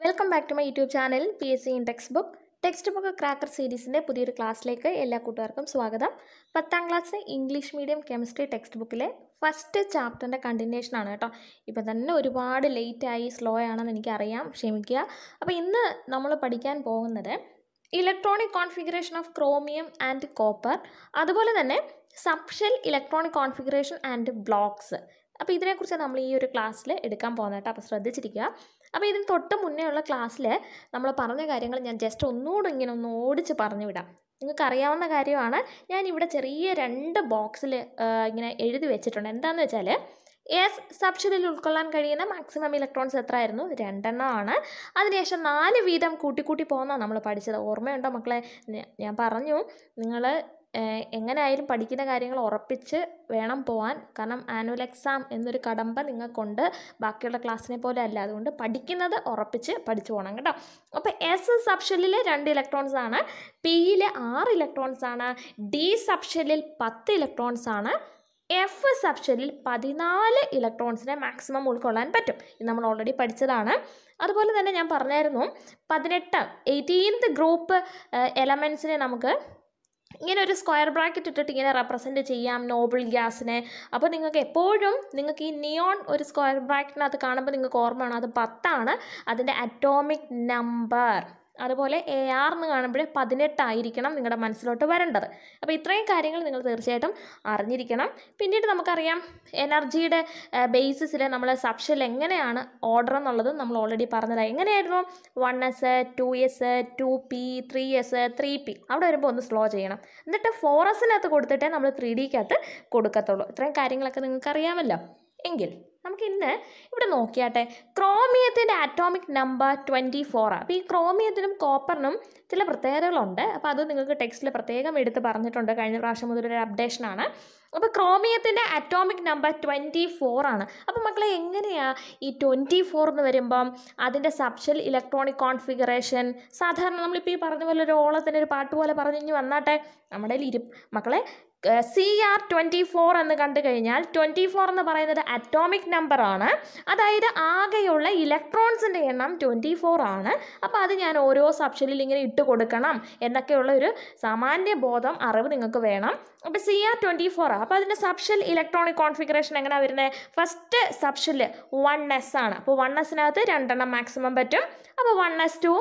Welcome back to my YouTube channel P S C in textbook textbook cracker സീരീസിൻ്റെ പുതിയൊരു ക്ലാസ്സിലേക്ക് എല്ലാ കൂട്ടുകാർക്കും സ്വാഗതം പത്താം ക്ലാസ് ഇംഗ്ലീഷ് മീഡിയം കെമിസ്ട്രി ടെക്സ്റ്റ് ബുക്കിലെ ഫസ്റ്റ് ചാപ്റ്ററിൻ്റെ കണ്ടിന്യൂഷൻ ആണ് കേട്ടോ ഇപ്പം തന്നെ ഒരുപാട് ലേറ്റായി സ്ലോ ആണെന്ന് എനിക്കറിയാം ക്ഷമിക്കുക അപ്പോൾ ഇന്ന് നമ്മൾ പഠിക്കാൻ പോകുന്നത് electronic configuration of chromium and copper അതുപോലെ തന്നെ subshell electronic configuration and blocks അപ്പോൾ ഇതിനെക്കുറിച്ച് നമ്മൾ ഈ ഒരു ക്ലാസ്സിൽ എടുക്കാൻ പോകുന്നത് കേട്ടോ അപ്പോൾ ശ്രദ്ധിച്ചിരിക്കുക അപ്പോൾ ഇതിന് തൊട്ട് മുന്നേ ഉള്ള ക്ലാസ്സിൽ നമ്മൾ പറഞ്ഞ കാര്യങ്ങൾ ഞാൻ ജസ്റ്റ് ഒന്നുകൂടെ ഇങ്ങനെ ഒന്ന് ഓടിച്ച് പറഞ്ഞു വിടാം നിങ്ങൾക്ക് അറിയാവുന്ന കാര്യമാണ് ഞാൻ ഇവിടെ ചെറിയ രണ്ട് ബോക്സിൽ ഇങ്ങനെ എഴുതി വെച്ചിട്ടുണ്ട് എന്താണെന്ന് വെച്ചാൽ എസ് സബ്ഷനിൽ ഉൾക്കൊള്ളാൻ കഴിയുന്ന മാക്സിമം ഇലക്ട്രോൺസ് എത്രയായിരുന്നു രണ്ടെണ്ണമാണ് അതിനുശേഷം നാല് വീതം കൂട്ടിക്കൂട്ടി പോകുന്നതാണ് നമ്മൾ പഠിച്ചത് ഓർമ്മയുണ്ടോ മക്കളെ ഞ- ഞാൻ പറഞ്ഞു നിങ്ങൾ എങ്ങനെയായാലും പഠിക്കുന്ന കാര്യങ്ങൾ ഉറപ്പിച്ച് വേണം പോകാൻ കാരണം ആനുവൽ എക്സാം എന്നൊരു കടമ്പ നിങ്ങൾക്കുണ്ട് ബാക്കിയുള്ള ക്ലാസ്സിനെ പോലെ അല്ല അതുകൊണ്ട് പഠിക്കുന്നത് ഉറപ്പിച്ച് പഠിച്ചു പോകണം കേട്ടോ അപ്പോൾ എസ് സബ്ഷെല്ലിൽ രണ്ട് ഇലക്ട്രോൺസ് ആണ് പിയിലെ ആറ് ഇലക്ട്രോൺസ് ആണ് ഡി സബ്ഷെല്ലിൽ പത്ത് ഇലക്ട്രോൺസ് ആണ് എഫ് സബ്ഷെല്ലിൽ പതിനാല് ഇലക്ട്രോൺസിനെ മാക്സിമം ഉൾക്കൊള്ളാൻ പറ്റും ഇത് നമ്മൾ ഓൾറെഡി പഠിച്ചതാണ് അതുപോലെ തന്നെ ഞാൻ പറഞ്ഞായിരുന്നു പതിനെട്ട് എയ്റ്റീൻത് ഗ്രൂപ്പ് എലമെൻസിനെ നമുക്ക് ഇങ്ങനെ ഒരു സ്ക്വയർ ബ്രാക്കറ്റ് ഇട്ടിട്ട് ഇങ്ങനെ റെപ്രസെൻറ്റ് ചെയ്യാം നോബിൾ ഗ്യാസിനെ അപ്പോൾ നിങ്ങൾക്ക് എപ്പോഴും നിങ്ങൾക്ക് ഈ നിയോൺ ഒരു സ്ക്വയർ ബ്രാക്കറ്റിനകത്ത് കാണുമ്പോൾ നിങ്ങൾക്ക് ഓർമ്മ വേണം അത് പത്താണ് അതിൻ്റെ അറ്റോമിക് നമ്പർ അതുപോലെ എ ആർ എന്ന് കാണുമ്പോൾ പതിനെട്ടായിരിക്കണം നിങ്ങളുടെ മനസ്സിലോട്ട് വരേണ്ടത് അപ്പോൾ ഇത്രയും കാര്യങ്ങൾ നിങ്ങൾ തീർച്ചയായിട്ടും അറിഞ്ഞിരിക്കണം പിന്നീട് നമുക്കറിയാം എനർജിയുടെ ബേസിസിൽ നമ്മൾ സബ്ഷൽ എങ്ങനെയാണ് ഓർഡർ എന്നുള്ളതും നമ്മൾ ഓൾറെഡി പറഞ്ഞതാണ് എങ്ങനെയായിരുന്നു one S two S two P three S three P അവിടെ വരുമ്പോൾ ഒന്ന് സ്ലോ ചെയ്യണം എന്നിട്ട് ഫോർ എസിനകത്ത് കൊടുത്തിട്ടേ നമ്മൾ ത്രീ ഡിക്കകത്ത് കൊടുക്കത്തുള്ളൂ ഇത്രയും കാര്യങ്ങളൊക്കെ നിങ്ങൾക്ക് അറിയാമല്ലോ എങ്കിൽ നമുക്ക് ഇന്ന് ഇവിടെ നോക്കിയാട്ടെ ക്രോമിയത്തിൻ്റെ ആറ്റോമിക് നമ്പർ ട്വൻറ്റി ഫോറാണ് അപ്പോൾ ഈ ക്രോമിയത്തിനും കോപ്പറിനും ചില പ്രത്യേകതകളുണ്ട് അപ്പോൾ അത് നിങ്ങൾക്ക് ടെക്സ്റ്റിൽ പ്രത്യേകം എടുത്ത് പറഞ്ഞിട്ടുണ്ട് കഴിഞ്ഞ പ്രാവശ്യം മുതലൊരു അപ്ഡേഷനാണ് അപ്പോൾ ക്രോമിയത്തിൻ്റെ അറ്റോമിക് നമ്പർ ട്വൻറ്റി ഫോർ ആണ് അപ്പോൾ മക്കളെ എങ്ങനെയാണ് ഈ ട്വൻറ്റി ഫോർ എന്ന് വരുമ്പം അതിൻ്റെ സബ്ഷൽ ഇലക്ട്രോണിക് കോൺഫിഗറേഷൻ സാധാരണ നമ്മളിപ്പോൾ ഈ പറഞ്ഞ പോലെ ഒരു ഓളത്തിൻ്റെ ഒരു പാട്ട് പോലെ പറഞ്ഞു ഇനി വന്നാട്ടെ നമ്മുടെ ഇരു മക്കളെ സി ആർ ട്വൻറ്റി ഫോർ എന്ന് കണ്ടു കഴിഞ്ഞാൽ ട്വൻറ്റി ഫോർ എന്ന് പറയുന്നത് അറ്റോമിക് നമ്പർ ആണ് അതായത് ആകെയുള്ള ഇലക്ട്രോൺസിൻ്റെ എണ്ണം ട്വൻറ്റി ഫോർ ആണ് അപ്പോൾ അത് ഞാൻ ഓരോ സബ്ഷനിൽ ഇങ്ങനെ ഇട്ട് കൊടുക്കണം എന്നൊക്കെയുള്ള ഒരു സാമാന്യ ബോധം അറിവ് നിങ്ങൾക്ക് വേണം അപ്പോൾ സി ആർ ട്വൻറ്റി ഫോർ അപ്പോൾ അതിൻ്റെ സബ്ഷൽ ഇലക്ട്രോണിക് കോൺഫിഗറേഷൻ എങ്ങനെയാണ് വരുന്നത് ഫസ്റ്റ് സബ്ഷൽ വൺ എസ് ആണ് അപ്പോൾ വൺ എസിനകത്ത് രണ്ടെണ്ണം മാക്സിമം പറ്റും അപ്പോൾ one S two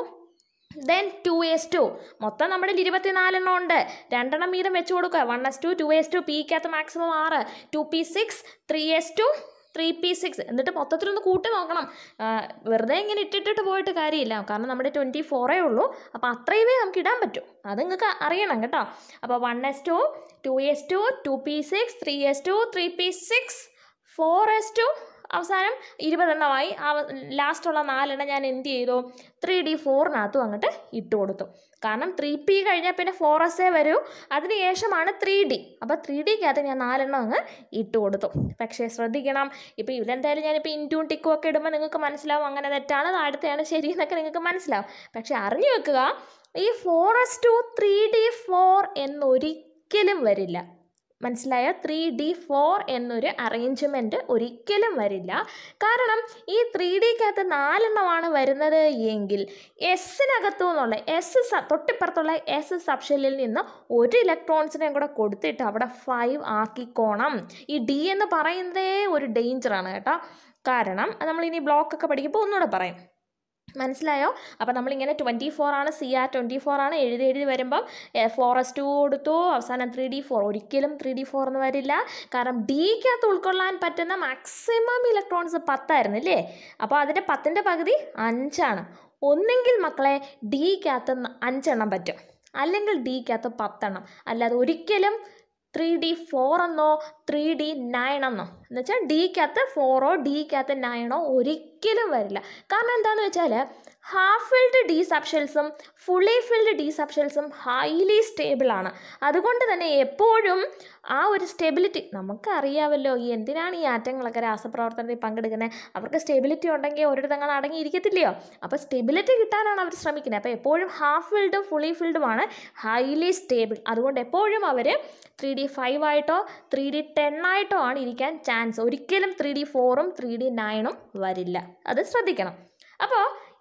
then two S two മൊത്തം നമ്മുടെ ഇരുപത്തിനാലെണ്ണം ഉണ്ട് രണ്ടെണ്ണം വീതം വെച്ച് കൊടുക്കുക one S two two S two പിക്കകത്ത് മാക്സിമം ആറ് two p six three s two three p six എന്നിട്ട് മൊത്തത്തിലൊന്ന് കൂട്ടി നോക്കണം ആ, വെറുതെ ഇങ്ങനെ ഇട്ടിട്ടിട്ട് പോയിട്ട് കാര്യമില്ല കാരണം നമ്മുടെ ട്വൻറ്റി ഫോറേ ഉള്ളൂ അപ്പോൾ അത്രയുമേ നമുക്ക് ഇടാൻ പറ്റും അത് നിങ്ങൾക്ക് അറിയണം കേട്ടോ അപ്പോൾ one S two two S two two p six three s two three p six four s two അവസാനം ഇരുപതെണ്ണമായി ആ ലാസ്റ്റുള്ള നാലെണ്ണം ഞാൻ എന്ത് ചെയ്തു ത്രീ ഡി ഫോറിനകത്തും അങ്ങോട്ട് ഇട്ട് കൊടുത്തു കാരണം ത്രീ പി കഴിഞ്ഞാൽ പിന്നെ ഫോർ എസ് എ വരൂ അതിന് ശേഷമാണ് ത്രീ ഡി അപ്പോൾ ത്രീ ഡിക്കകത്ത് ഞാൻ നാലെണ്ണം അങ്ങ് ഇട്ട് കൊടുത്തു പക്ഷേ ശ്രദ്ധിക്കണം ഇപ്പോൾ ഇതെന്തായാലും ഞാനിപ്പോൾ ഇൻറ്റൂൺ ടിക്കും ഒക്കെ ഇടുമ്പോൾ നിങ്ങൾക്ക് മനസ്സിലാവും അങ്ങനെ തെറ്റാണ് താഴത്തെയാണ് ശരി എന്നൊക്കെ നിങ്ങൾക്ക് മനസ്സിലാവും പക്ഷേ അറിഞ്ഞു വെക്കുക ഈ four s two three d four എന്നൊരിക്കലും വരില്ല മനസ്സിലായോ ത്രീ ഡി ഫോർ എന്നൊരു അറേഞ്ച്മെൻറ്റ് ഒരിക്കലും വരില്ല കാരണം ഈ ത്രീ ഡിക്കകത്ത് നാലെണ്ണമാണ് വരുന്നത് എങ്കിൽ എസ്സിനകത്തു നിന്നുള്ള എസ് സ തൊട്ടിപ്പുറത്തുള്ള എസ് സബ്ഷെല്ലിൽ നിന്ന് ഒരു ഇലക്ട്രോൺസിനെയും കൂടെ കൊടുത്തിട്ട് അവിടെ ഫൈവ് ആക്കിക്കോണം ഈ ഡി എന്ന് പറയുന്നതേ ഒരു ഡേഞ്ചറാണ് കേട്ടോ കാരണം അത് നമ്മളിനി ബ്ലോക്കൊക്കെ പഠിക്കുമ്പോൾ ഒന്നുകൂടെ പറയും മനസ്സിലായോ അപ്പോൾ നമ്മളിങ്ങനെ ട്വൻറ്റി ഫോർ ആണ് സി ആർ ട്വൻറ്റി ഫോർ ആണ് എഴുതി എഴുതി വരുമ്പം ഫോർ എസ് ടു കൊടുത്തു അവസാനം ത്രീ ഡി ഫോർ ഒരിക്കലും ത്രീ ഡി ഫോർ എന്ന് വരില്ല കാരണം ഡിക്കകത്ത് ഉൾക്കൊള്ളാൻ പറ്റുന്ന മാക്സിമം ഇലക്ട്രോൺസ് പത്തായിരുന്നു അല്ലേ അപ്പോൾ അതിൻ്റെ പത്തിൻ്റെ പകുതി അഞ്ചാണ് ഒന്നെങ്കിൽ മക്കളെ ഡിക്കകത്ത് അഞ്ചെണ്ണം പറ്റും അല്ലെങ്കിൽ ഡിക്കകത്ത് പത്തെണ്ണം അല്ലാതെ ഒരിക്കലും ത്രീ ഡി ഫോർ എന്നോ ത്രീ ഡി നയൻ എന്നോ എന്ന് വെച്ചാൽ ഡിക്കകത്ത് ഫോറോ ഡിക്കകത്ത് നയനോ ഒരിക്കലും വരില്ല കാരണം എന്താണെന്ന് വെച്ചാൽ ഹാഫ് ഫിൽഡ് ഡി സബ്ഷെൽസും ഫുള്ളി ഫിൽഡ് ഡി സബ്ഷെൽസും ഹൈലി സ്റ്റേബിളാണ് അതുകൊണ്ട് തന്നെ എപ്പോഴും ആ ഒരു സ്റ്റെബിലിറ്റി നമുക്കറിയാമല്ലോ ഈ എന്തിനാണ് ഈ ആറ്റങ്ങളൊക്കെ രാസപ്രവർത്തനത്തിൽ പങ്കെടുക്കുന്നത് അവർക്ക് സ്റ്റെബിലിറ്റി ഉണ്ടെങ്കിൽ ഒരിടത്തങ്ങൾ അടങ്ങിയിരിക്കത്തില്ലയോ അപ്പോൾ സ്റ്റെബിലിറ്റി കിട്ടാനാണ് അവർ ശ്രമിക്കുന്നത് അപ്പോൾ എപ്പോഴും ഹാഫ് ഫിൽഡും ഫുള്ളി ഫിൽഡുമാണ് ഹൈലി സ്റ്റേബിൾ അതുകൊണ്ട് എപ്പോഴും അവർ ത്രീ ഡി ഫൈവ് ആയിട്ടോ ത്രീ ഡി ടെൻ ആയിട്ടോ ആണ് ഇരിക്കാൻ ചാൻസ് ഒരിക്കലും ത്രീ ഡി ഫോറും ത്രീ ഡി നയനും വരില്ല അത് ശ്രദ്ധിക്കണം അപ്പോൾ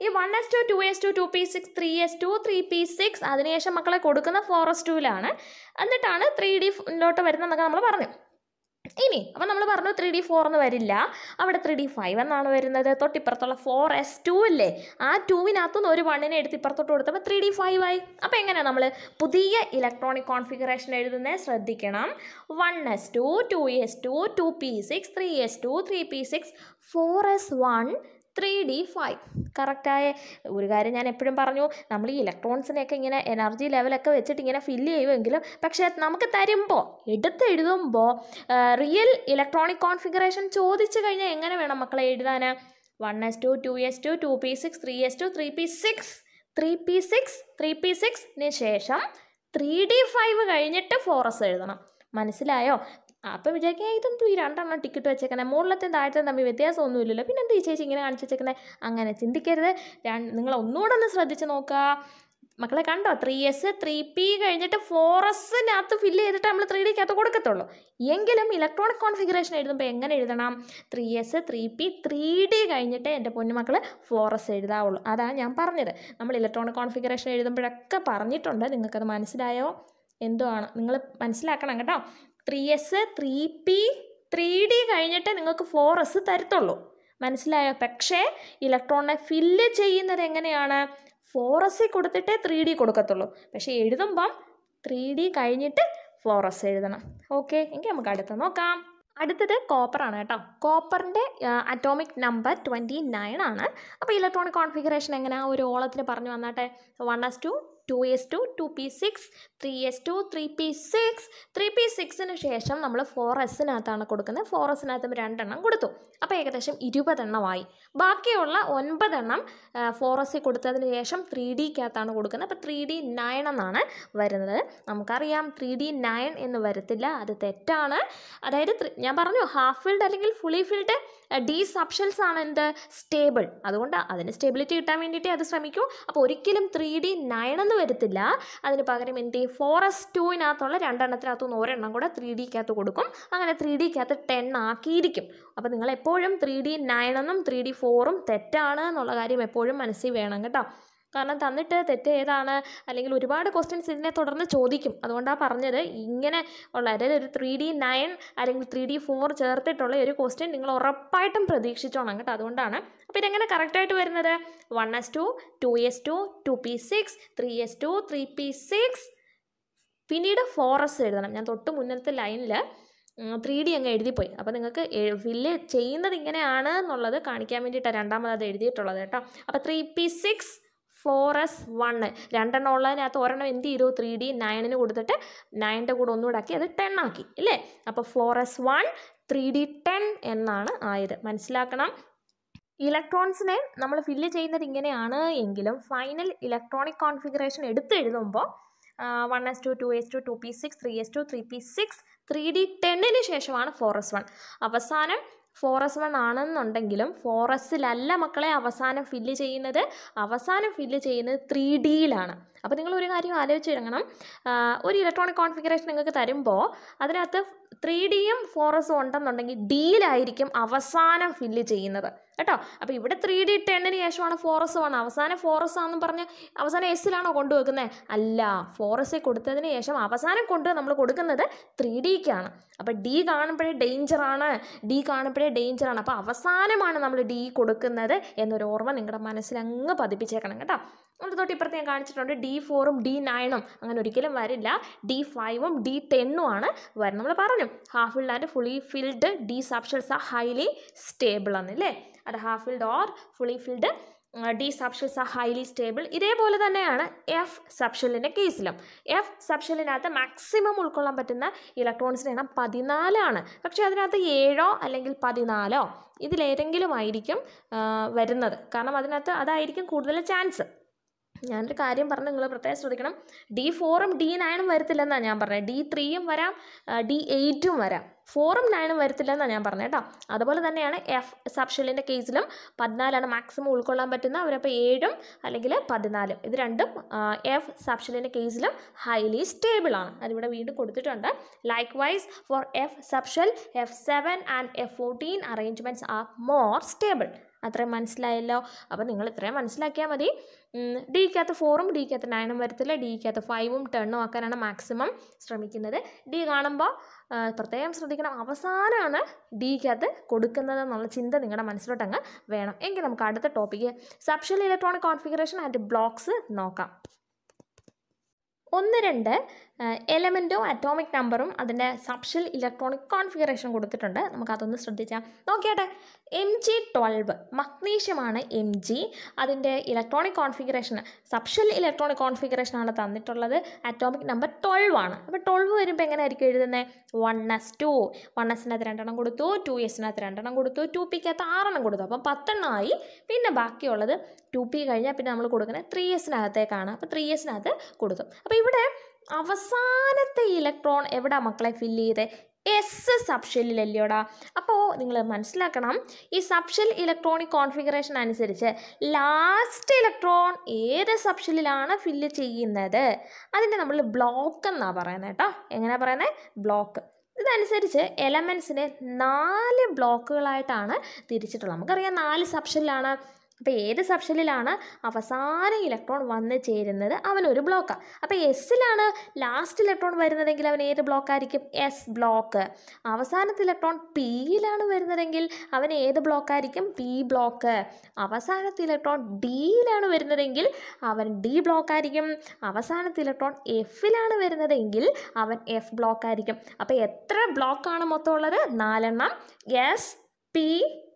ഈ one S two two S two two p six three s two three p six അതിനുശേഷം മക്കളെ കൊടുക്കുന്ന ഫോർ എസ് ടുവിലാണ് എന്നിട്ടാണ് ത്രീ ഡിയിലോട്ട് വരുന്നതെന്നൊക്കെ നമ്മൾ പറഞ്ഞു ഇനി അപ്പം നമ്മൾ പറഞ്ഞു ത്രീ ഡി ഫോർ എന്ന് വരില്ല അവിടെ ത്രീ ഡി ഫൈവ് എന്നാണ് വരുന്നത് തൊട്ടിപ്പുറത്തുള്ള ഫോർ എസ് ടു അല്ലേ ആ ടൂവിനകത്തുനിന്ന് ഒരു വണ്ണിനെ എടുത്ത് ഇപ്പുറത്തോട്ട് കൊടുത്തപ്പോൾ ത്രീ ഡി ഫൈവ് ആയി അപ്പോൾ എങ്ങനെയാണ് നമ്മൾ പുതിയ ഇലക്ട്രോണിക് കോൺഫിഗറേഷൻ എഴുതുന്നത് ശ്രദ്ധിക്കണം one S two two S two two p six three s two three p six four s one three d five കറക്റ്റായ ഒരു കാര്യം ഞാൻ എപ്പോഴും പറഞ്ഞു നമ്മൾ ഈ ഇലക്ട്രോൺസിനെയൊക്കെ ഇങ്ങനെ എനർജി ലെവലൊക്കെ വെച്ചിട്ട് ഇങ്ങനെ ഫില്ല് ചെയ്യുമെങ്കിലും പക്ഷേ നമുക്ക് തരുമ്പോൾ എടുത്ത് എഴുതുമ്പോൾ റിയൽ ഇലക്ട്രോണിക് കോൺഫിഗറേഷൻ ചോദിച്ചു കഴിഞ്ഞാൽ എങ്ങനെ വേണം മക്കളെ എഴുതാൻ one S two two S two two p six three s two three p six three p six three p സിക്സിന് ശേഷം ത്രീ ഡി ഫൈവ് കഴിഞ്ഞിട്ട് ഫോറസ് എഴുതണം മനസ്സിലായോ അപ്പം വിചാരിക്കുക ഇതെന്തോ ഈ രണ്ടെണ്ണം ടിക്കറ്റ് വെച്ചേക്കണേ മുകളിലത്തെ താഴത്തെ തമ്മിൽ വ്യത്യാസമൊന്നുമില്ലല്ലോ പിന്നെ എന്താ ഈ ചേച്ചി ഇങ്ങനെ കാണിച്ചു വെച്ചേക്കണേ അങ്ങനെ ചിന്തിക്കരുത് രണ്ട് നിങ്ങൾ ഒന്നുകൂടെ ഒന്ന് ശ്രദ്ധിച്ച് നോക്കുക മക്കളെ കണ്ടോ ത്രീ എസ് ത്രീ പി കഴിഞ്ഞിട്ട് ഫോർ എസിനകത്ത് ഫില്ല് ചെയ്തിട്ട് നമ്മൾ ത്രീ ഡിക്കകത്ത് കൊടുക്കത്തുള്ളൂ എങ്കിലും ഇലക്ട്രോണിക് കോൺഫിഗറേഷൻ എഴുതുമ്പോൾ എങ്ങനെ എഴുതണം three S three p three d കഴിഞ്ഞിട്ട് എൻ്റെ പൊന്നുമക്കൾ ഫോർ എസ് എഴുതാവുള്ളൂ അതാണ് ഞാൻ പറഞ്ഞത് നമ്മൾ ഇലക്ട്രോണിക് കോൺഫിഗറേഷൻ എഴുതുമ്പോഴൊക്കെ പറഞ്ഞിട്ടുണ്ട് നിങ്ങൾക്കത് മനസ്സിലായോ എന്തോ ആണ് നിങ്ങൾ മനസ്സിലാക്കണം കേട്ടോ three S three p three d കഴിഞ്ഞിട്ട് നിങ്ങൾക്ക് ഫോർ എസ് തരത്തുള്ളൂ മനസ്സിലായോ പക്ഷേ ഇലക്ട്രോണിനെ ഫില്ല് ചെയ്യുന്നത് എങ്ങനെയാണ് ഫോർ എസ് കൊടുത്തിട്ടേ ത്രീ ഡി കൊടുക്കത്തുള്ളൂ പക്ഷേ എഴുതുമ്പം ത്രീ ഡി കഴിഞ്ഞിട്ട് ഫോർ എസ് എഴുതണം ഓക്കെ എങ്കിൽ നമുക്ക് അടുത്ത നോക്കാം അടുത്തത് കോപ്പറാണ് കേട്ടോ കോപ്പറിൻ്റെ അറ്റോമിക് നമ്പർ ട്വൻറ്റി നയൻ ആണ് അപ്പോൾ ഇലക്ട്രോണിക് കോൺഫിഗറേഷൻ എങ്ങനെയാണ് ഒരു ഓളത്തിന് പറഞ്ഞു വന്നാട്ടെ one S two two S two two p six three s two three p six three p സിക്സിന് ശേഷം നമ്മൾ ഫോർ എസിനകത്താണ് കൊടുക്കുന്നത് ഫോർ എസിനകത്ത് രണ്ടെണ്ണം കൊടുത്തു അപ്പോൾ ഏകദേശം ഇരുപതെണ്ണമായി ബാക്കിയുള്ള ഒൻപതെണ്ണം ഫോർ എസ്സിൽ കൊടുത്തതിന് ശേഷം ത്രീ ഡിക്കകത്താണ് കൊടുക്കുന്നത് അപ്പോൾ ത്രീ ഡി നയൻ എന്നാണ് വരുന്നത് നമുക്കറിയാം ത്രീ ഡി നയൻ എന്ന് വരത്തില്ല അത് തെറ്റാണ് അതായത് ത്രി- ഞാൻ പറഞ്ഞു ഹാഫ് ഫിൽഡ് അല്ലെങ്കിൽ ഫുള്ളി ഫിൽഡ് ഡി സബ്ഷൽസ് ആണ് എന്ത് സ്റ്റേബിൾ അതുകൊണ്ട് അതിന് സ്റ്റെബിലിറ്റി കിട്ടാൻ വേണ്ടിയിട്ടേ അത് ശ്രമിക്കൂ അപ്പോൾ ഒരിക്കലും ത്രീ ഡി നയൻ എന്ന് വരത്തില്ല അതിന് പകരം എന്ത് ചെയ്യും ഫോർ എസ് ടുവിനകത്തുള്ള രണ്ടെണ്ണത്തിനകത്തുനിന്ന് ഒരെണ്ണം കൂടെ ത്രീ ഡിക്കകത്ത് കൊടുക്കും അങ്ങനെ ത്രീ ഡിക്കകത്ത് ടെൻ ആക്കിയിരിക്കും അപ്പോൾ നിങ്ങൾ എപ്പോഴും ത്രീ ഡി നയൻ എന്നും ത്രീ ഡി ഫോറും തെറ്റാണ് എന്നുള്ള കാര്യം എപ്പോഴും മനസ്സിൽ വേണം കേട്ടോ കാരണം തന്നിട്ട് തെറ്റ് ഏതാണ് അല്ലെങ്കിൽ ഒരുപാട് ക്വസ്റ്റ്യൻസ് ഇതിനെ തുടർന്ന് ചോദിക്കും അതുകൊണ്ടാണ് പറഞ്ഞത് ഇങ്ങനെ ഉള്ള അതായത് ഒരു ത്രീ ഡി നയൻ അല്ലെങ്കിൽ ത്രീ ഡി ഫോർ ചേർത്തിട്ടുള്ള ഒരു ക്വസ്റ്റ്യൻ നിങ്ങൾ ഉറപ്പായിട്ടും പ്രതീക്ഷിച്ചോണം കേട്ടോ അതുകൊണ്ടാണ് അപ്പോൾ ഇതെങ്ങനെ കറക്റ്റായിട്ട് വരുന്നത് one S two two S two two p six three s two three p six പിന്നീട് ഫോർ എസ് എഴുതണം ഞാൻ തൊട്ട് മുന്നത്തെ ലൈനിൽ ത്രീ ഡി അങ്ങ് എഴുതിപ്പോയി അപ്പോൾ നിങ്ങൾക്ക് ഫില്ല് ചെയ്യുന്നത് ഇങ്ങനെയാണ് എന്നുള്ളത് കാണിക്കാൻ വേണ്ടിയിട്ടാണ് രണ്ടാമത് അത് എഴുതിയിട്ടുള്ളത് കേട്ടോ അപ്പോൾ three p six four s one രണ്ടെണ്ണം ഉള്ളതിനകത്ത് ഒരെണ്ണം എന്ത് ചെയ്തു ത്രീ ഡി നയനിന് കൊടുത്തിട്ട് നയൻ്റെ കൂടെ ഒന്നുകൂടെ ആക്കി അത് ടെൻ ആക്കി ഇല്ലേ അപ്പോൾ four s one three d ten എന്നാണ് ആയത് മനസ്സിലാക്കണം ഇലക്ട്രോൺസിനെ നമ്മൾ ഫില്ല് ചെയ്യുന്നത് ഇങ്ങനെയാണ് എങ്കിലും ഫൈനൽ ഇലക്ട്രോണിക് കോൺഫിഗറേഷൻ എടുത്ത് എഴുതുമ്പോൾ one S two two S two two p six three s two three p six three d ടെന്നിന് ശേഷമാണ് ഫോർ എസ് വൺ അവസാനം ഫോർ എസ് വൺ ആണെന്നുണ്ടെങ്കിലും ഫോർ എസിലല്ല മക്കളെ അവസാനം ഫില്ല് ചെയ്യുന്നത് അവസാനം ഫില്ല് ചെയ്യുന്നത് ത്രീ ഡിയിലാണ് അപ്പോൾ നിങ്ങൾ ഒരു കാര്യം ആലോചിച്ചിടണം ഒരു ഇലക്ട്രോണിക് കോൺഫിഗറേഷൻ നിങ്ങൾക്ക് തരുമ്പോൾ അതിനകത്ത് ത്രീ ഡിയും ഫോർ എസും ഉണ്ടെന്നുണ്ടെങ്കിൽ ഡിയിലായിരിക്കും അവസാനം ഫില്ല് ചെയ്യുന്നത് കേട്ടോ അപ്പോൾ ഇവിടെ ത്രീ ഡി ടെന്നിന് ശേഷമാണ് ഫോർ എസ് വൺ അവസാനം ഫോർ എസ് ആണെന്ന് പറഞ്ഞ് അവസാനം എസ്സിലാണോ കൊണ്ടുവെക്കുന്നത് അല്ല ഫോർ എസ് കൊടുത്തതിന് ശേഷം അവസാനം കൊണ്ട് നമ്മൾ കൊടുക്കുന്നത് ത്രീ ഡിക്കാണ് അപ്പോൾ ഡി കാണുമ്പോഴേ ഡേഞ്ചറാണ് ഡി കാണുമ്പോഴേ ഡേഞ്ചറാണ് അപ്പോൾ അവസാനമാണ് നമ്മൾ ഡി കൊടുക്കുന്നത് എന്നൊരു ഓർമ്മ നിങ്ങളുടെ മനസ്സിൽ അങ്ങ് പതിപ്പിച്ചേക്കണം കേട്ടോ നമ്മൾ തൊട്ട് ഇപ്പുറത്ത് ഞാൻ കാണിച്ചിട്ടുണ്ട് ഡി ഫോറും ഡി നയനും അങ്ങനെ ഒരിക്കലും വരില്ല ഡി ഫൈവും ഡി ടെന്നും ആണ് വരുന്നത് നമ്മൾ പറഞ്ഞു half filled and fully filled d subshells ആ ഹൈലി സ്റ്റേബിൾ ആണ് അല്ലേ അത് half filled or fully filled d subshells ആ ഹൈലി സ്റ്റേബിൾ ഇതേപോലെ തന്നെയാണ് എഫ് സബ്ഷലിൻ്റെ കേസിലും എഫ് സബ്ഷലിനകത്ത് മാക്സിമം ഉൾക്കൊള്ളാൻ പറ്റുന്ന ഇലക്ട്രോൺസിൻ്റെ എണ്ണം പതിനാലാണ് പക്ഷേ അതിനകത്ത് ഏഴോ അല്ലെങ്കിൽ പതിനാലോ ഇതിലേതെങ്കിലും ആയിരിക്കും ആ, വരുന്നത് കാരണം അതിനകത്ത് അതായിരിക്കും കൂടുതൽ ചാൻസ് ഞാനൊരു കാര്യം പറഞ്ഞ് നിങ്ങൾ പ്രത്യേകം ശ്രദ്ധിക്കണം ഡി ഫോറും ഡി നയനും വരത്തില്ലെന്നാണ് ഞാൻ പറഞ്ഞത് ഡി ത്രീയും വരാം ഡി എയ്റ്റും വരാം ഫോറും നയനും വരത്തില്ലെന്നാണ് ഞാൻ പറഞ്ഞത് കേട്ടോ അതുപോലെ തന്നെയാണ് എഫ് സബ്ഷെല്ലിൻ്റെ കേസിലും പതിനാലാണ് മാക്സിമം ഉൾക്കൊള്ളാൻ പറ്റുന്ന അവരപ്പോൾ ഏഴും അല്ലെങ്കിൽ പതിനാലും ഇത് രണ്ടും എഫ് സബ്ഷെല്ലിൻ്റെ കേസിലും ഹൈലി സ്റ്റേബിൾ ആണ് അതിവിടെ വീണ്ടും കൊടുത്തിട്ടുണ്ട് likewise four f subshell f seven and f fourteen arrangements are more stable അത്രയും മനസ്സിലായല്ലോ അപ്പോൾ നിങ്ങൾ ഇത്രയും മനസ്സിലാക്കിയാൽ മതി ഡിക്കകത്ത് ഫോറും ഡിക്കകത്ത് നയനും വരത്തില്ല ഡിക്കകത്ത് ഫൈവും ടെണ്ണും ആക്കാനാണ് മാക്സിമം ശ്രമിക്കുന്നത് ഡി കാണുമ്പോൾ ആ, പ്രത്യേകം ശ്രദ്ധിക്കണം അവസാനമാണ് ഡിക്കകത്ത് കൊടുക്കുന്നത് എന്നുള്ള ചിന്ത നിങ്ങളുടെ മനസ്സിലോട്ട് അങ്ങ് വേണം എങ്കിൽ നമുക്ക് അടുത്ത topic subshell electronic configuration and blocks നോക്കാം ഒന്ന് രണ്ട് എലമെൻറ്റും അറ്റോമിക് നമ്പറും അതിൻ്റെ സബ്ഷൽ ഇലക്ട്രോണിക് കോൺഫിഗറേഷൻ കൊടുത്തിട്ടുണ്ട് നമുക്കതൊന്ന് ശ്രദ്ധിച്ചാൽ നോക്കിയാട്ടെ എം ജി ട്വൽവ് മഗ്നീഷ്യമാണ് എം ജി അതിൻ്റെ electronic configuration subshell electronic configuration ആണ് തന്നിട്ടുള്ളത് അറ്റോമിക് നമ്പർ ട്വൽവ് ആണ് അപ്പോൾ ട്വൽവ് വരുമ്പോൾ എങ്ങനെയായിരിക്കും എഴുതുന്നത് വൺ എസ് ടു വൺ എസിനകത്ത് രണ്ടെണ്ണം കൊടുത്തു ടു എസിനകത്ത് രണ്ടെണ്ണം കൊടുത്തു ടു പിക്കകത്ത് ആറെണ്ണം കൊടുത്തു അപ്പം പത്തെണ്ണമായി പിന്നെ ബാക്കിയുള്ളത് ടു പി കഴിഞ്ഞാൽ പിന്നെ നമ്മൾ കൊടുക്കുന്നത് ത്രീ എസിനകത്തേക്കാണ് അപ്പോൾ ത്രീ എസിനകത്ത് കൊടുത്തു അപ്പോൾ ഇവിടെ അവസാനത്തെ ഇലക്ട്രോൺ എവിടെ മക്കളെ ഫില്ല് ചെയ്തേ എസ് സബ്ഷെല്ലിലല്ലയോടാ അപ്പോൾ നിങ്ങൾ മനസ്സിലാക്കണം ഈ സബ്ഷെൽ ഇലക്ട്രോണിക് കോൺഫിഗറേഷൻ അനുസരിച്ച് ലാസ്റ്റ് ഇലക്ട്രോൺ ഏത് സബ്ഷെല്ലിലാണ് ഫില്ല് ചെയ്യുന്നത് അതിൻ്റെ നമ്മൾ ബ്ലോക്ക് എന്നാണ് പറയുന്നത് കേട്ടോ എങ്ങനെയാണ് പറയുന്നത് ബ്ലോക്ക് ഇതനുസരിച്ച് എലമെൻസിനെ നാല് ബ്ലോക്കുകളായിട്ടാണ് തിരിച്ചിട്ടുള്ളത് നമുക്കറിയാം നാല് സബ്ഷെല്ലാണ് അപ്പോൾ ഏത് സബ്ഷെല്ലിലാണ് അവസാന ഇലക്ട്രോൺ വന്ന് ചേരുന്നത് അവനൊരു ബ്ലോക്കാണ് അപ്പോൾ എസ്സിലാണ് ലാസ്റ്റ് ഇലക്ട്രോൺ വരുന്നതെങ്കിൽ അവൻ ഏത് ബ്ലോക്കായിരിക്കും എസ് ബ്ലോക്ക് അവസാനത്തെ ഇലക്ട്രോൺ പിയിലാണ് വരുന്നതെങ്കിൽ അവൻ ഏത് ബ്ലോക്കായിരിക്കും പി ബ്ലോക്ക് അവസാനത്തെ ഇലക്ട്രോൺ ഡിയിലാണ് വരുന്നതെങ്കിൽ അവൻ ഡി ബ്ലോക്കായിരിക്കും അവസാനത്തെ ഇലക്ട്രോൺ എഫിലാണ് വരുന്നതെങ്കിൽ അവൻ എഫ് ബ്ലോക്കായിരിക്കും അപ്പോൾ എത്ര ബ്ലോക്കാണ് മൊത്തം ഉള്ളത് നാലെണ്ണം s p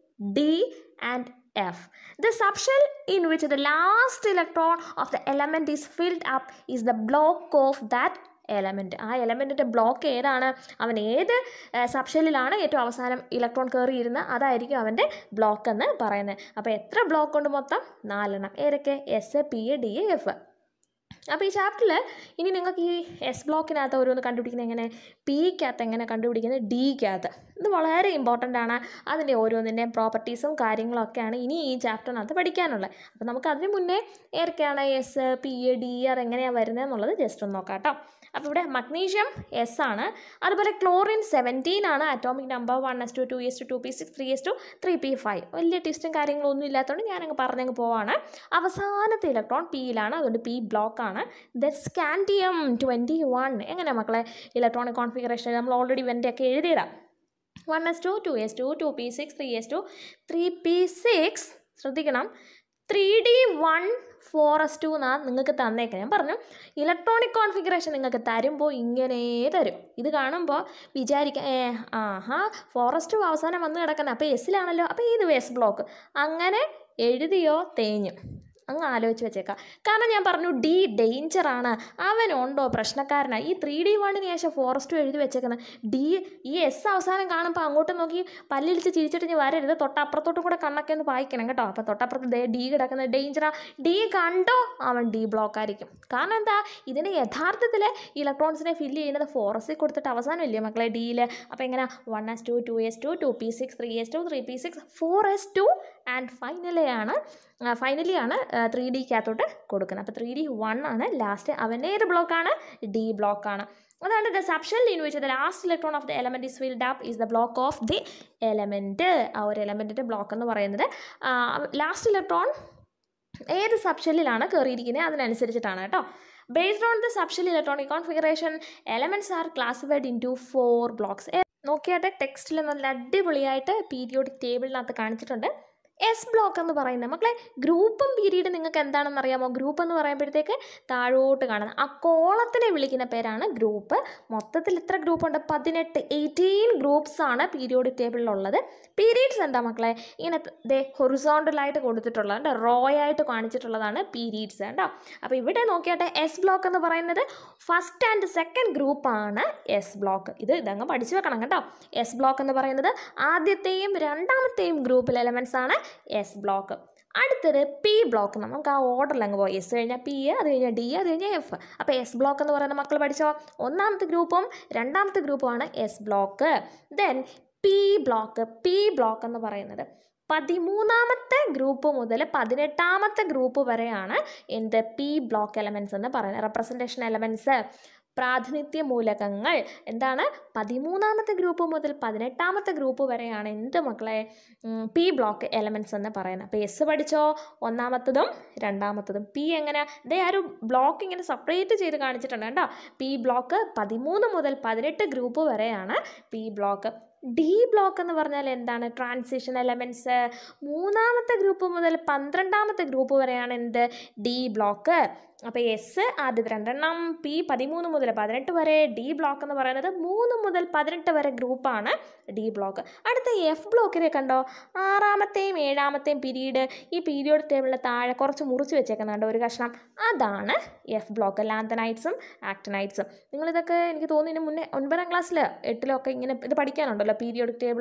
d and F. The subshell in which the last electron of the element is filled up is the block of that element ആ എലമെൻറ്റിൻ്റെ ബ്ലോക്ക് ഏതാണ് അവൻ ഏത് സബ്ഷെല്ലിലാണ് ഏറ്റവും അവസാനം ഇലക്ട്രോൺ കയറിയിരുന്ന അതായിരിക്കും അവൻ്റെ ബ്ലോക്ക് എന്ന് പറയുന്നത് അപ്പോൾ എത്ര ബ്ലോക്ക് ഉണ്ട് മൊത്തം നാലെണ്ണം ഏതൊക്കെ എസ് പി എ ഡി എ എഫ് അപ്പോൾ ഈ ചാപ്റ്ററിൽ ഇനി നിങ്ങൾക്ക് ഈ എസ് ബ്ലോക്കിനകത്ത് ഓരോന്ന് കണ്ടുപിടിക്കുന്നത് എങ്ങനെ പിക്കകത്ത് എങ്ങനെ കണ്ടുപിടിക്കുന്നത് ഡിക്കകത്ത് ഇത് വളരെ ഇമ്പോർട്ടൻ്റ് ആണ് അതിൻ്റെ ഓരോന്നിൻ്റെയും പ്രോപ്പർട്ടീസും കാര്യങ്ങളും ഒക്കെയാണ് ഇനി ഈ ചാപ്റ്ററിനകത്ത് പഠിക്കാനുള്ളത് അപ്പോൾ നമുക്ക് അതിന് മുന്നേ ഏതൊക്കെയാണ് എസ് പി എ ഡി ആർ എങ്ങനെയാണ് വരുന്നത് എന്നുള്ളത് ജസ്റ്റ് ഒന്ന് നോക്കാം കേട്ടോ അപ്പോൾ ഇവിടെ മഗ്നീഷ്യം എസ് ആണ് അതുപോലെ ക്ലോറിൻ സെവൻറ്റീൻ ആണ് atomic number one S two two S two two p six three s two three p five വലിയ ടിസ്റ്റും കാര്യങ്ങളൊന്നും ഇല്ലാത്തതുകൊണ്ട് ഞാനങ്ങ് പറഞ്ഞങ്ങ് പോവാണ് അവസാനത്തെ ഇലക്ട്രോൺ പിയിലാണ് അതുകൊണ്ട് പി ബ്ലോക്ക് ആണ് ദെൻ സ്കാൻഡിയം ട്വൻറ്റി വൺ എങ്ങനെ മക്കളെ ഇലക്ട്രോണിക് കോൺഫിഗറേഷൻ നമ്മൾ ഓൾറെഡി ഇവൻ്റെ ഒക്കെ എഴുതിയതാണ് one S two two S two two p six three s two three p six ശ്രദ്ധിക്കണം three d one four s two എന്നാണ് നിങ്ങൾക്ക് തന്നേക്കുന്നത് ഞാൻ പറഞ്ഞു ഇലക്ട്രോണിക് കോൺഫിഗറേഷൻ നിങ്ങൾക്ക് തരുമ്പോൾ ഇങ്ങനെ തരും ഇത് കാണുമ്പോൾ വിചാരിക്കാം ഏ ആഹാ ഫോറസ്റ്റ് അവസാനം വന്ന് കിടക്കുന്നത് അപ്പോൾ എസ്സിലാണല്ലോ അപ്പോൾ ഇത് എസ് ബ്ലോക്ക് അങ്ങനെ എഴുതിയോ തേഞ്ഞു അങ്ങ് ആലോചിച്ച് വെച്ചേക്കാം കാരണം ഞാൻ പറഞ്ഞു ഡി ഡേഞ്ചറാണ് അവനുണ്ടോ പ്രശ്നക്കാരനാണ് ഈ ത്രീ ഡി വണ്ണിന് ശേഷം ഫോറസ്റ്റും എഴുതി വെച്ചേക്കുന്നത് ഡി ഈ എസ് അവസാനം കാണുമ്പോൾ അങ്ങോട്ട് നോക്കി പല്ലിടിച്ച് ചിരിച്ചിട്ട് ഞാൻ വരരുത് തൊട്ടപ്പുറത്തോട്ടും കൂടെ കണ്ണൊക്കെ ഒന്ന് വായിക്കണം കേട്ടോ അപ്പോൾ തൊട്ടപ്പുറത്ത് ദേ ഡി കിടക്കുന്ന ഡേഞ്ചറാ ഡി കണ്ടോ അവൻ ഡി ബ്ലോക്ക് ആയിരിക്കും കാരണം എന്താ ഇതിന് യഥാർത്ഥത്തിൽ ഇലക്ട്രോൺസിനെ ഫില്ല് ചെയ്യുന്നത് ഫോറസ്റ്റിൽ കൊടുത്തിട്ട് അവസാനം ഇല്ലേ മക്കളെ ഡിയിൽ അപ്പോൾ എങ്ങനെ one S two two S two two p six three s two three p six four s two and finally ആണ് ഫൈനലി ആണ് ത്രീ ഡിക്കകത്തോട്ട് കൊടുക്കുന്നത് അപ്പോൾ ത്രീ ഡി വൺ ആണ് ലാസ്റ്റ് അവൻ്റെ ഏത് ബ്ലോക്കാണ് ഡി ബ്ലോക്കാണ് അതാണ് the subshell in which the last electron of the element is filled up is the block of the element ആ ഒരു എലമെൻറ്റിൻ്റെ ബ്ലോക്ക് എന്ന് പറയുന്നത് ലാസ്റ്റ് ഇലക്ട്രോൺ ഏത് സബ്ഷെല്ലിലാണ് കയറിയിരിക്കുന്നത് അതിനനുസരിച്ചിട്ടാണ് കേട്ടോ based on the subshell electronic configuration elements are classified into four blocks നോക്കിയാട്ടെ ടെക്സ്റ്റിൽ നല്ല അടിപൊളിയായിട്ട് പീരിയോഡിക് ടേബിളിനകത്ത് കാണിച്ചിട്ടുണ്ട് എസ് ബ്ലോക്ക് എന്ന് പറയുന്നത് മക്കളെ ഗ്രൂപ്പും പീരീഡ് നിങ്ങൾക്ക് എന്താണെന്ന് അറിയാമോ ഗ്രൂപ്പ് എന്ന് പറയുമ്പോഴത്തേക്ക് താഴോട്ട് കാണുന്നത് ആ കോളത്തിനെ വിളിക്കുന്ന പേരാണ് ഗ്രൂപ്പ് മൊത്തത്തിൽ എത്ര ഗ്രൂപ്പ് ഉണ്ട് പതിനെട്ട് എയ്റ്റീൻ ഗ്രൂപ്പ്സ് ആണ് പീരിയോഡിക് ടേബിളിലുള്ളത് പീരീഡ്സ് എന്താ മക്കളെ ഇങ്ങനെ ദേ ഹൊറിസോണ്ടലായിട്ട് കൊടുത്തിട്ടുള്ളത് റോ ആയിട്ട് കാണിച്ചിട്ടുള്ളതാണ് പീരീഡ്സ് കേട്ടോ അപ്പോൾ ഇവിടെ നോക്കിയാട്ടെ എസ് ബ്ലോക്ക് എന്ന് പറയുന്നത് ഫസ്റ്റ് ആൻഡ് സെക്കൻഡ് ഗ്രൂപ്പാണ് എസ് ബ്ലോക്ക് ഇത് ഇതങ്ങ് പഠിച്ചു വെക്കണം കേട്ടോ എസ് ബ്ലോക്ക് എന്ന് പറയുന്നത് ആദ്യത്തെയും രണ്ടാമത്തെയും ഗ്രൂപ്പിൽ എലമെൻസ് ആണ് എസ് ബ്ലോക്ക് അടുത്തത് പി ബ്ലോക്ക് നമുക്ക് ആ ഓർഡറിൽ അങ്ങ് പോയി എസ് കഴിഞ്ഞാൽ പി അത് കഴിഞ്ഞാൽ ഡി അത് കഴിഞ്ഞാൽ എഫ് അപ്പോൾ എസ് ബ്ലോക്ക് എന്ന് പറയുന്ന മക്കൾ പഠിച്ചോ ഒന്നാമത്തെ ഗ്രൂപ്പും രണ്ടാമത്തെ ഗ്രൂപ്പുമാണ് s block then p block p block എന്ന് പറയുന്നത് പതിമൂന്നാമത്തെ ഗ്രൂപ്പ് മുതൽ പതിനെട്ടാമത്തെ ഗ്രൂപ്പ് വരെയാണ് എന്ത് പി ബ്ലോക്ക് എലമെൻറ്റ്സ് എന്ന് പറയുന്നത് റെപ്രസെൻറ്റേഷൻ എലമെൻറ്റ്സ് പ്രാതിനിധ്യ മൂലകങ്ങൾ എന്താണ് പതിമൂന്നാമത്തെ ഗ്രൂപ്പ് മുതൽ പതിനെട്ടാമത്തെ ഗ്രൂപ്പ് വരെയാണ് എന്ത് മക്കളെ പി ബ്ലോക്ക് എലമെൻറ്റ്സ് എന്ന് പറയുന്നത് അപ്പോൾ എസ് പഠിച്ചോ ഒന്നാമത്തതും രണ്ടാമത്തതും പി എങ്ങനെ ഇതേ ആ ഒരു ബ്ലോക്ക് ഇങ്ങനെ സെപ്പറേറ്റ് ചെയ്ത് കാണിച്ചിട്ടുണ്ട് കേട്ടോ പി ബ്ലോക്ക് പതിമൂന്ന് മുതൽ പതിനെട്ട് ഗ്രൂപ്പ് വരെയാണ് പി ബ്ലോക്ക് ഡി ബ്ലോക്ക് എന്ന് പറഞ്ഞാൽ എന്താണ് ട്രാൻസിഷൻ എലമെൻറ്റ്സ് മൂന്നാമത്തെ ഗ്രൂപ്പ് മുതൽ പന്ത്രണ്ടാമത്തെ ഗ്രൂപ്പ് വരെയാണ് എന്ത് ഡി ബ്ലോക്ക് അപ്പോൾ എസ് ആദ്യത്തെ രണ്ടെണ്ണം പി പതിമൂന്ന് മുതൽ പതിനെട്ട് വരെ ഡി ബ്ലോക്ക് എന്ന് പറയുന്നത് മൂന്ന് മുതൽ പതിനെട്ട് വരെ ഗ്രൂപ്പാണ് ഡി ബ്ലോക്ക് അടുത്ത എഫ് ബ്ലോക്കിനെ കണ്ടോ ആറാമത്തെയും ഏഴാമത്തെയും പീരീഡ് ഈ പീരിയോഡ് ടേബിളിന് താഴെ കുറച്ച് മുറിച്ച് വെച്ചേക്കുന്നുണ്ട് ഒരു കഷ്ണം അതാണ് എഫ് ബ്ലോക്ക് ലാന്തനൈറ്റ്സും ആക്ടനൈറ്റ്സും നിങ്ങളിതൊക്കെ എനിക്ക് തോന്നുന്നു മുന്നേ ഒൻപതാം ക്ലാസ്സിൽ എട്ടിലൊക്കെ ഇങ്ങനെ ഇത് പഠിക്കാനുണ്ടല്ലോ പീരിയോഡിക് ടേബിൾ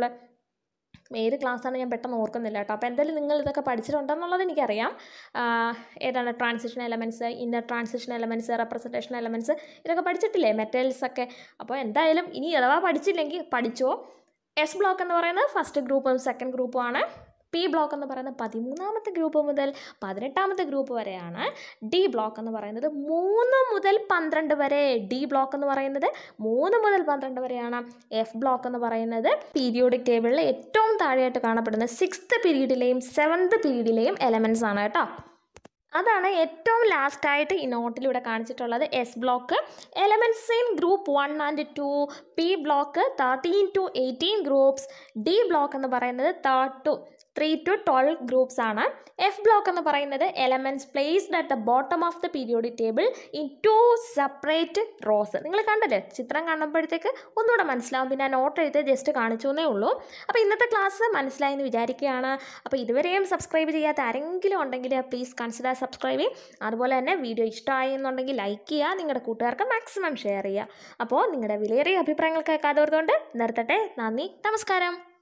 ഏത് ക്ലാസ്സാണ് ഞാൻ പെട്ടെന്ന് ഓർക്കുന്നില്ല കേട്ടോ അപ്പോൾ എന്തായാലും നിങ്ങൾ ഇതൊക്കെ പഠിച്ചിട്ടുണ്ടെന്നുള്ളത് എനിക്കറിയാം ഏതാണ് transition elements inner transition elements representation elements ഇതൊക്കെ പഠിച്ചിട്ടില്ലേ മെറ്റൽസ് ഒക്കെ അപ്പോൾ എന്തായാലും ഇനി അഥവാ പഠിച്ചില്ലെങ്കിൽ പഠിച്ചോ എസ് ബ്ലോക്ക് എന്ന് പറയുന്നത് ഫസ്റ്റ് ഗ്രൂപ്പും സെക്കൻഡ് ഗ്രൂപ്പും ആണ് പി ബ്ലോക്ക് എന്ന് പറയുന്നത് പതിമൂന്നാമത്തെ ഗ്രൂപ്പ് മുതൽ പതിനെട്ടാമത്തെ ഗ്രൂപ്പ് വരെയാണ് ഡി ബ്ലോക്ക് എന്ന് പറയുന്നത് മൂന്ന് മുതൽ പന്ത്രണ്ട് വരെ ഡി ബ്ലോക്ക് എന്ന് പറയുന്നത് മൂന്ന് മുതൽ പന്ത്രണ്ട് വരെയാണ് എഫ് ബ്ലോക്ക് എന്ന് പറയുന്നത് പീരിയോഡിക് ടേബിളിൽ ഏറ്റവും താഴെയായിട്ട് കാണപ്പെടുന്ന സിക്സ്ത് പീരീഡിലെയും സെവൻത് പീരീഡിലെയും എലമെൻറ്റ്സ് ആണ് കേട്ടോ അതാണ് ഏറ്റവും ലാസ്റ്റായിട്ട് ഈ നോട്ടിലൂടെ കാണിച്ചിട്ടുള്ളത് s block elements in group one and two p block thirteen to eighteen groups d block എന്ന് പറയുന്നത് third to three to twelve groups ആണ് എഫ് ബ്ലോക്ക് എന്ന് പറയുന്നത് elements placed at the bottom of the periodic table in two separate rows നിങ്ങൾ കണ്ടല്ലേ ചിത്രം കാണുമ്പോഴത്തേക്ക് ഒന്നുകൂടെ മനസ്സിലാവും പിന്നെ നോട്ട് എഴുതി ജസ്റ്റ് കാണിച്ചു എന്നേ ഉള്ളൂ അപ്പോൾ ഇന്നത്തെ ക്ലാസ് മനസ്സിലായി എന്ന് വിചാരിക്കുകയാണ് അപ്പോൾ ഇതുവരെയും സബ്സ്ക്രൈബ് ചെയ്യാത്ത ആരെങ്കിലും ഉണ്ടെങ്കിൽ പ്ലീസ് കൺസിഡർ സബ്സ്ക്രൈബ് ചെയ്യും അതുപോലെ തന്നെ വീഡിയോ ഇഷ്ടമായി എന്നുണ്ടെങ്കിൽ ലൈക്ക് ചെയ്യുക നിങ്ങളുടെ കൂട്ടുകാർക്ക് മാക്സിമം ഷെയർ ചെയ്യുക അപ്പോൾ നിങ്ങളുടെ വിലയേറിയ അഭിപ്രായങ്ങൾ കേൾക്കാതെ നിർത്തട്ടെ നന്ദി നമസ്കാരം